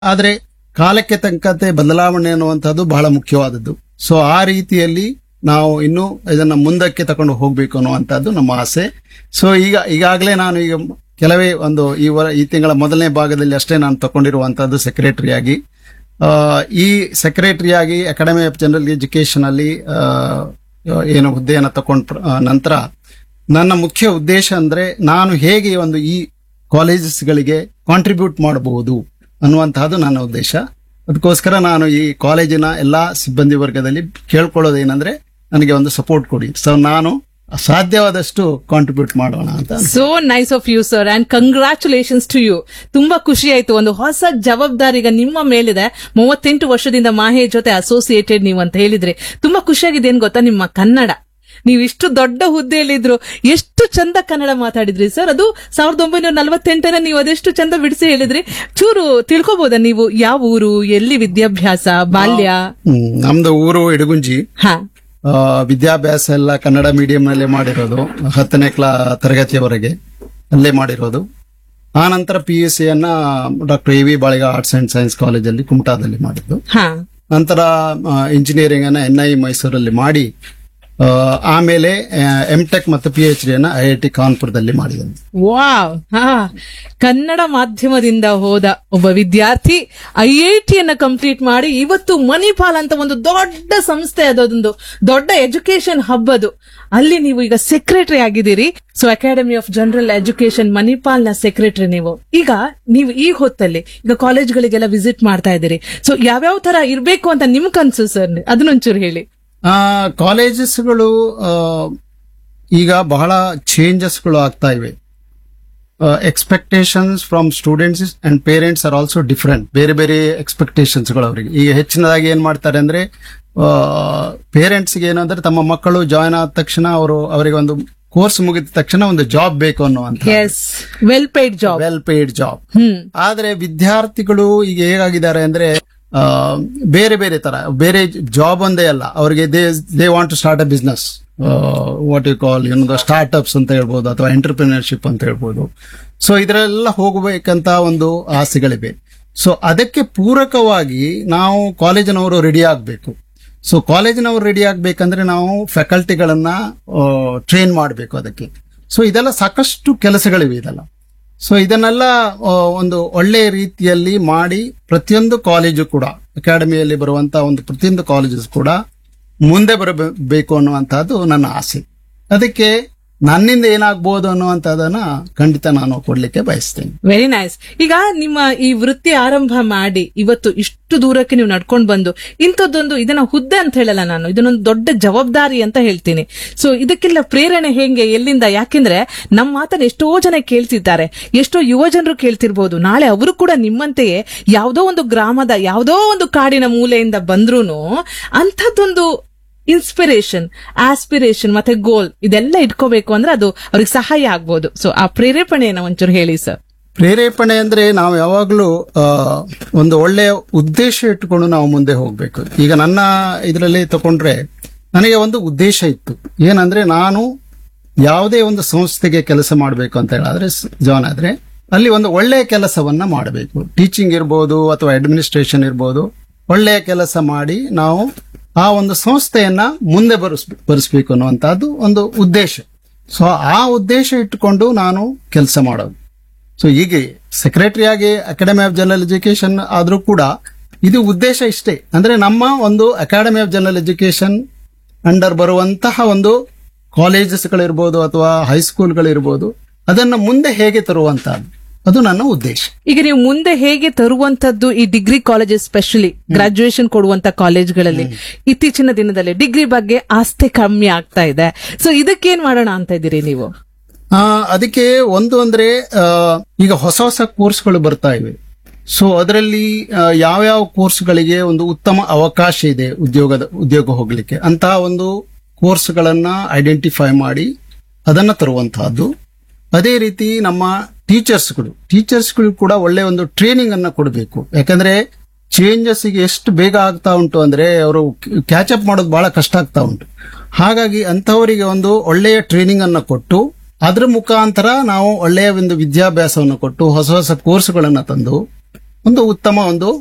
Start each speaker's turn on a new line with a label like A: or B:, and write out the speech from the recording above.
A: ಆದ್ರೆ ಕಾಲಕ್ಕೆ ತಕ್ಕಂತೆ ಬದಲಾವಣೆ ಅನ್ನುವಂಥದ್ದು ಬಹಳ ಮುಖ್ಯವಾದದ್ದು ಸೊ ಆ ರೀತಿಯಲ್ಲಿ ನಾವು ಇನ್ನು ಇದನ್ನ ಮುಂದಕ್ಕೆ ತಕೊಂಡು ಹೋಗ್ಬೇಕು ಅನ್ನುವಂಥದ್ದು ನಮ್ಮ ಆಸೆ ಸೊ ಈಗ ಈಗಾಗಲೇ ನಾನು ಈಗ ಕೆಲವೇ ಒಂದು ಈ ವರ ಈ ತಿಂಗಳ ಮೊದಲನೇ ಭಾಗದಲ್ಲಿ ಅಷ್ಟೇ ನಾನು ತಗೊಂಡಿರುವಂತಹದ್ದು ಸೆಕ್ರೆಟರಿಯಾಗಿ ಆ, ಈ ಸೆಕ್ರೆಟರಿಯಾಗಿ ಅಕಾಡೆಮಿ ಆಫ್ ಜನರಲ್ ಎಜುಕೇಶನ್ ಅಲ್ಲಿ ಆ, ಏನು ಹುದ್ದೆಯನ್ನು ತಕೊಂಡ ನಂತರ ನನ್ನ ಮುಖ್ಯ ಉದ್ದೇಶ ಅಂದ್ರೆ ನಾನು ಹೇಗೆ ಒಂದು ಈ ಕಾಲೇಜಸ್ಗಳಿಗೆ ಕಾಂಟ್ರಿಬ್ಯೂಟ್ ಮಾಡಬಹುದು ಅನ್ನುವಂತಹದ್ದು ನನ್ನ ಉದ್ದೇಶ ಅದಕ್ಕೋಸ್ಕರ ನಾನು ಈ ಕಾಲೇಜಿನ ಎಲ್ಲಾ ಸಿಬ್ಬಂದಿ ವರ್ಗದಲ್ಲಿ ಕೇಳ್ಕೊಳ್ಳೋದೇನಂದ್ರೆ ನನಗೆ ಒಂದು ಸಪೋರ್ಟ್ ಕೊಡಿ ಸೊ ನಾನು ಸಾಧ್ಯವಾದಷ್ಟು ಕಾಂಟ್ರಿಬ್ಯೂಟ್ ಮಾಡೋಣ ಅಂತ
B: so nice of you sir and congratulations to you ತುಂಬಾ ಖುಷಿ ಆಯ್ತು ಒಂದು ಹೊಸ ಜವಾಬ್ದಾರಿ ಈಗ ನಿಮ್ಮ ಮೇಲಿದೆ ಮೂವತ್ತೆಂಟು ವರ್ಷದಿಂದ ಮಾಹೆ ಜೊತೆ ಅಸೋಸಿಯೇಟೆಡ್ ನೀವು ಅಂತ ಹೇಳಿದ್ರೆ ತುಂಬಾ ಖುಷಿಯಾಗಿದೆ ಏನ್ ಗೊತ್ತಾ ನಿಮ್ಮ ಕನ್ನಡ ನೀವು ಇಷ್ಟು ದೊಡ್ಡ ಹುದ್ದೆಯಲ್ಲಿದ್ರು ಎಷ್ಟು ಚಂದ ಕನ್ನಡ ಮಾತಾಡಿದ್ರಿ ಸರ್ ಅದು ಸಾವಿರದ ಒಂಬೈನೂರ ನಲವತ್ತೆಂಟರ ನೀವು ಅದೆಷ್ಟು ಚಂದ ಬಿಡಿಸಿ ಹೇಳಿದ್ರಿ ಚೂರು ತಿಳ್ಕೊಬೋದಾ ನೀವು ಯಾವ ಊರು ಎಲ್ಲಿ ವಿದ್ಯಾಭ್ಯಾಸ ಬಾಲ್ಯ
A: ಹ್ಮ್, ನಮ್ದು ಊರು ಇಡಗುಂಜಿ
B: ಹಾ
A: ಆ, ವಿದ್ಯಾಭ್ಯಾಸ ಎಲ್ಲ ಕನ್ನಡ ಮೀಡಿಯಂ ನಲ್ಲೇ ಮಾಡಿರೋದು ಹತ್ತನೇ ಕ್ಲಾ ತರಗತಿಯವರೆಗೆ ಅಲ್ಲೇ ಮಾಡಿರೋದು ಆ ನಂತರ ಪಿ ಯು ಸಿ ಅನ್ನ doctor A V Baliga arts and science ಕಾಲೇಜಲ್ಲಿ ಕುಮಟಾದಲ್ಲಿ ಮಾಡಿದ್ದು
B: ಹಾ
A: ನಂತರ ಇಂಜಿನಿಯರಿಂಗ್ ಅನ್ನ ಎನ್ ಐ ಮೈಸೂರಲ್ಲಿ ಮಾಡಿ ಆ, ಆಮೇಲೆ ಎಂ ಟೆಕ್ ಮತ್ತು ಪಿ ಎಚ್ ಡಿ ಅನ್ನ ಐ ಐ ಟಿ ಕಾನ್ಪುರದಲ್ಲಿ ಮಾಡಿದ್ದೇನೆ
B: ವಾವ್ ಹಾ ಕನ್ನಡ ಮಾಧ್ಯಮದಿಂದ ಹೋದ ಒಬ್ಬ ವಿದ್ಯಾರ್ಥಿ ಐ ಐ ಟಿಯನ್ನ ಕಂಪ್ಲೀಟ್ ಮಾಡಿ ಇವತ್ತು ಮಣಿಪಾಲ್ ಅಂತ ಒಂದು ದೊಡ್ಡ ಸಂಸ್ಥೆ ಅದೊಂದು ದೊಡ್ಡ ಎಜುಕೇಶನ್ ಹಬ್ ಅದು ಅಲ್ಲಿ ನೀವು ಈಗ ಸೆಕ್ರೆಟರಿ ಆಗಿದ್ದೀರಿ so academy of general education Manipal ನ ಸೆಕ್ರೆಟರಿ ನೀವು ಈಗ ನೀವು ಈ ಹೊತ್ತಲ್ಲಿ ಈಗ ಕಾಲೇಜ್ಗಳಿಗೆಲ್ಲ ವಿಸಿಟ್ ಮಾಡ್ತಾ ಇದ್ದೀರಿ ಸೊ ಯಾವ್ಯಾವ ತರ ಇರ್ಬೇಕು ಅಂತ ನಿಮ್ ಕನ್ಸು ಸರ್ ಅದನ್ನೊಂಚೂರು ಹೇಳಿ
A: ಆ ಕಾಲೇಜಸ್ಗಳು ಆ, ಈಗ ಬಹಳ ಚೇಂಜಸ್ಗಳು ಆಗ್ತಾ ಇವೆ expectations from students and parents are also different ಬೇರೆ ಬೇರೆ ಎಕ್ಸ್ಪೆಕ್ಟೇಷನ್ಸ್ಗಳು ಅವರಿಗೆ ಈಗ ಹೆಚ್ಚಿನದಾಗಿ ಏನ್ ಮಾಡ್ತಾರೆ ಅಂದ್ರೆ ಪೇರೆಂಟ್ಸ್ಗೆ ಏನಂದ್ರೆ ತಮ್ಮ ಮಕ್ಕಳು ಜಾಯ್ನ್ ಆದ ತಕ್ಷಣ ಅವರು ಅವರಿಗೆ ಒಂದು ಕೋರ್ಸ್ ಮುಗಿದ ತಕ್ಷಣ ಒಂದು ಜಾಬ್ ಬೇಕು ಅನ್ನುವಂತ
B: yes well paid job
A: well paid job
B: hmm
A: ಆದ್ರೆ ವಿದ್ಯಾರ್ಥಿಗಳು ಈಗ ಹೇಗಾಗಿದ್ದಾರೆ ಅಂದ್ರೆ ಆ, ಬೇರೆ ಬೇರೆ ತರ ಬೇರೆ ಜಾಬ್ ಒಂದೇ ಅಲ್ಲ ಅವರಿಗೆ they they want to start a business what you call ಏನದು ಸ್ಟಾರ್ಟ್ಅಪ್ಸ್ ಅಂತ ಹೇಳ್ಬೋದು ಅಥವಾ ಎಂಟರ್ಪ್ರಿನರ್ಶಿಪ್ ಅಂತ ಹೇಳ್ಬೋದು ಸೊ ಇದರೆಲ್ಲ ಹೋಗಬೇಕಂತ ಒಂದು ಆಸೆಗಳಿವೆ ಸೊ ಅದಕ್ಕೆ ಪೂರಕವಾಗಿ ನಾವು ಕಾಲೇಜಿನವರು ರೆಡಿ ಆಗಬೇಕು ಸೊ ಕಾಲೇಜಿನವರು ರೆಡಿ ಆಗ್ಬೇಕಂದ್ರೆ ನಾವು ಫ್ಯಾಕಲ್ಟಿಗಳನ್ನ ಟ್ರೈನ್ ಮಾಡಬೇಕು ಅದಕ್ಕೆ ಸೊ ಇದೆಲ್ಲ ಸಾಕಷ್ಟು ಕೆಲಸಗಳಿವೆ ಇದೆಲ್ಲ ಸೊ ಇದನ್ನೆಲ್ಲ ಆ, ಒಂದು ಒಳ್ಳೆಯ ರೀತಿಯಲ್ಲಿ ಮಾಡಿ ಪ್ರತಿಯೊಂದು ಕಾಲೇಜು ಕೂಡ ಅಕಾಡೆಮಿಯಲ್ಲಿ ಬರುವಂತ ಒಂದು ಪ್ರತಿಯೊಂದು ಕಾಲೇಜಸ್ ಕೂಡ ಮುಂದೆ ಬರಬೇಕು ಅನ್ನುವಂತಹದ್ದು ನನ್ನ ಆಸೆ ಅದಕ್ಕೆ ನನ್ನಿಂದ ಏನಾಗ್ಬೋದು ಅನ್ನುವಂಥದ್ದನ್ನ ಖಂಡಿತ ನಾನು ಕೊಡ್ಲಿಕ್ಕೆ ಬಯಸ್ತೇನೆ
B: ವೆರಿ ನೈಸ್ ಈಗ ನಿಮ್ಮ ಈ ವೃತ್ತಿ ಆರಂಭ ಮಾಡಿ ಇವತ್ತು ಇಷ್ಟು ದೂರಕ್ಕೆ ನೀವು ನಡ್ಕೊಂಡು ಬಂದು ಇಂಥದ್ದೊಂದು ಇದನ್ನ ಹುದ್ದೆ ಅಂತ ಹೇಳಲ್ಲ ನಾನು ಇದನ್ನೊಂದು ದೊಡ್ಡ ಜವಾಬ್ದಾರಿ ಅಂತ ಹೇಳ್ತೀನಿ ಸೊ ಇದಕ್ಕೆಲ್ಲ ಪ್ರೇರಣೆ ಹೆಂಗೆ ಎಲ್ಲಿಂದ ಯಾಕೆಂದ್ರೆ ನಮ್ಮ ಮಾತನ್ನ ಎಷ್ಟೋ ಜನ ಕೇಳ್ತಿದ್ದಾರೆ ಎಷ್ಟೋ ಯುವ ಜನರು ಕೇಳ್ತಿರ್ಬೋದು ನಾಳೆ ಅವರು ಕೂಡ ನಿಮ್ಮಂತೆಯೇ ಯಾವುದೋ ಒಂದು ಗ್ರಾಮದ ಯಾವುದೋ ಒಂದು ಕಾಡಿನ ಮೂಲೆಯಿಂದ ಬಂದ್ರೂನು ಅಂಥದ್ದೊಂದು ಇನ್ಸ್ಪಿರೇಷನ್ ಆಸ್ಪಿರೇಷನ್ ಮತ್ತೆ ಗೋಲ್ ಇದೆಲ್ಲ ಇಟ್ಕೋಬೇಕು ಅಂದ್ರೆ ಅದು ಅವ್ರಿಗೆ ಸಹಾಯ ಆಗ್ಬೋದು ಸೊ ಆ ಪ್ರೇರೇಪಣೆಯನ್ನ ಒಂಚೂರು ಹೇಳಿ ಸರ್
A: ಪ್ರೇರೇಪಣೆ ಅಂದ್ರೆ ನಾವು ಯಾವಾಗಲೂ ಆ, ಒಂದು ಒಳ್ಳೆಯ ಉದ್ದೇಶ ಇಟ್ಟುಕೊಂಡು ನಾವು ಮುಂದೆ ಹೋಗ್ಬೇಕು ಈಗ ನನ್ನ ಇದರಲ್ಲಿ ತಗೊಂಡ್ರೆ ನನಗೆ ಒಂದು ಉದ್ದೇಶ ಇತ್ತು ಏನಂದ್ರೆ ನಾನು ಯಾವುದೇ ಒಂದು ಸಂಸ್ಥೆಗೆ ಕೆಲಸ ಮಾಡಬೇಕು ಅಂತ ಹೇಳಿದ್ರೆ ಜಾನ್ ಆದ್ರೆ ಅಲ್ಲಿ ಒಂದು ಒಳ್ಳೆಯ ಕೆಲಸವನ್ನ ಮಾಡಬೇಕು ಟೀಚಿಂಗ್ ಇರ್ಬೋದು ಅಥವಾ ಅಡ್ಮಿನಿಸ್ಟ್ರೇಷನ್ ಇರ್ಬೋದು ಒಳ್ಳೆಯ ಕೆಲಸ ಮಾಡಿ ನಾವು ಆ ಒಂದು ಸಂಸ್ಥೆಯನ್ನ ಮುಂದೆ ಬರಿಸ್ ಬರಿಸ್ಬೇಕು ಅನ್ನುವಂತಹದ್ದು ಒಂದು ಉದ್ದೇಶ ಸೊ ಆ ಉದ್ದೇಶ ಇಟ್ಟುಕೊಂಡು ನಾನು ಕೆಲಸ ಮಾಡೋದು ಸೊ ಹೀಗೆ ಸೆಕ್ರೆಟರಿ ಆಗಿ ಅಕಾಡೆಮಿ ಆಫ್ ಜನರಲ್ ಎಜುಕೇಶನ್ ಆದ್ರೂ ಕೂಡ ಇದು ಉದ್ದೇಶ ಇಷ್ಟೇ ಅಂದ್ರೆ ನಮ್ಮ ಒಂದು academy of general education under ಬರುವಂತಹ ಒಂದು ಕಾಲೇಜಸ್ಗಳಿರ್ಬೋದು ಅಥವಾ ಹೈಸ್ಕೂಲ್ಗಳಿರ್ಬೋದು ಅದನ್ನ ಮುಂದೆ ಹೇಗೆ ತರುವಂತಹದ್ದು ಅದು ನನ್ನ ಉದ್ದೇಶ
B: ಈಗ ನೀವು ಮುಂದೆ ಹೇಗೆ ತರುವಂತದ್ದು ಈ ಡಿಗ್ರಿ ಕಾಲೇಜಸ್ ಸ್ಪೆಷಲಿ ಗ್ರಾಜುಯೇಷನ್ ಕೊಡುವಂತ ಕಾಲೇಜ್ಗಳಲ್ಲಿ ಇತ್ತೀಚಿನ ದಿನದಲ್ಲಿ ಡಿಗ್ರಿ ಬಗ್ಗೆ ಆಸ್ತಿ ಕಮ್ಮಿ ಆಗ್ತಾ ಇದೆ ಸೊ ಇದಕ್ಕೇನ್ ಮಾಡೋಣ ಅಂತ ಇದ್ದೀರಿ ನೀವು
A: ಆ, ಅದಕ್ಕೆ ಒಂದು ಅಂದ್ರೆ ಆ, ಈಗ ಹೊಸ ಹೊಸ ಕೋರ್ಸ್ಗಳು ಬರ್ತಾ ಇವೆ ಸೊ ಅದರಲ್ಲಿ ಆ, ಯಾವ್ಯಾವ ಕೋರ್ಸ್ಗಳಿಗೆ ಒಂದು ಉತ್ತಮ ಅವಕಾಶ ಇದೆ ಉದ್ಯೋಗದ ಉದ್ಯೋಗ ಹೋಗ್ಲಿಕ್ಕೆ ಅಂತಹ ಒಂದು ಕೋರ್ಸ್ಗಳನ್ನ ಐಡೆಂಟಿಫೈ ಮಾಡಿ ಅದನ್ನ ತರುವಂತಹದ್ದು ಅದೇ ರೀತಿ ನಮ್ಮ ಟೀಚರ್ಸ್ಗಳು ಟೀಚರ್ಸ್ಗಳು ಕೂಡ ಒಳ್ಳೆ ಒಂದು ಟ್ರೈನಿಂಗ್ ಅನ್ನ ಕೊಡಬೇಕು ಯಾಕಂದ್ರೆ ಚೇಂಜಸ್ ಈಗ ಎಷ್ಟು ಬೇಗ ಆಗ್ತಾ ಉಂಟು ಅಂದ್ರೆ ಅವರು ಕ್ಯಾಚ್ ಅಪ್ ಮಾಡೋದು ಬಹಳ ಕಷ್ಟ ಆಗ್ತಾ ಉಂಟು ಹಾಗಾಗಿ ಅಂತವರಿಗೆ ಒಂದು ಒಳ್ಳೆಯ ಟ್ರೈನಿಂಗ್ ಅನ್ನ ಕೊಟ್ಟು ಅದ್ರ ಮುಖಾಂತರ ನಾವು ಒಳ್ಳೆಯ ಒಂದು ವಿದ್ಯಾಭ್ಯಾಸವನ್ನು ಕೊಟ್ಟು ಹೊಸ ಹೊಸ ಕೋರ್ಸ್ಗಳನ್ನ ತಂದು ಒಂದು ಉತ್ತಮ ಒಂದು